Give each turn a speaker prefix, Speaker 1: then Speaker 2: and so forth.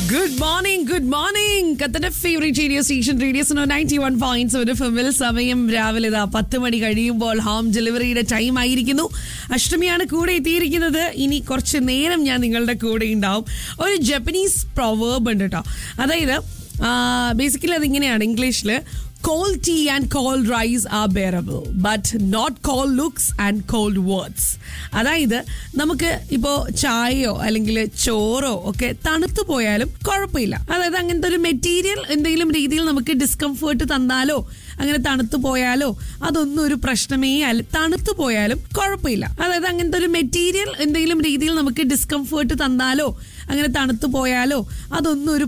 Speaker 1: good morning good morning കത്തന്റെ favourite radio station radio so ninety one points ഒരു ഫിമിൽ സമയം രാവിലെ ഇതാ പത്ത് മണി കഴിയുമ്പോൾ ഹോം ഡെലിവറിയുടെ ടൈം ആയിരിക്കുന്നു അഷ്ടമിയാണ് കൂടെ എത്തിയിരിക്കുന്നത് ഇനി കുറച്ച് നേരം ഞാൻ നിങ്ങളുടെ കൂടെ ഉണ്ടാവും ഒരു ജപ്പനീസ് പ്രൊവേർബ് ഉണ്ട് കേട്ടോ അതായത് ബേസിക്കലി അതിങ്ങനെയാണ് ഇംഗ്ലീഷിൽ cold tea and cold rice are bearable but not cold looks and cold words അതായത് നമുക്ക് ഇപ്പോൾ ചായയോ അല്ലെങ്കിൽ ചോറോ ഒക്കെ തണുത്തു പോയാലും കുഴപ്പമില്ല അതായത് അങ്ങനത്തെ ഒരു മെറ്റീരിയൽ എന്തെങ്കിലും രീതിയിൽ നമുക്ക് ഡിസ്കംഫേർട്ട് തന്നാലോ അങ്ങനെ തണുത്തു പോയാലോ അതൊന്നും ഒരു പ്രശ്നമേ അല്ല തണുത്തു പോയാലും കുഴപ്പമില്ല അതായത് അങ്ങനത്തെ ഒരു മെറ്റീരിയൽ എന്തെങ്കിലും രീതിയിൽ നമുക്ക് ഡിസ്കംഫേർട്ട് തന്നാലോ അങ്ങനെ തണുത്തു പോയാലോ അതൊന്നും ഒരു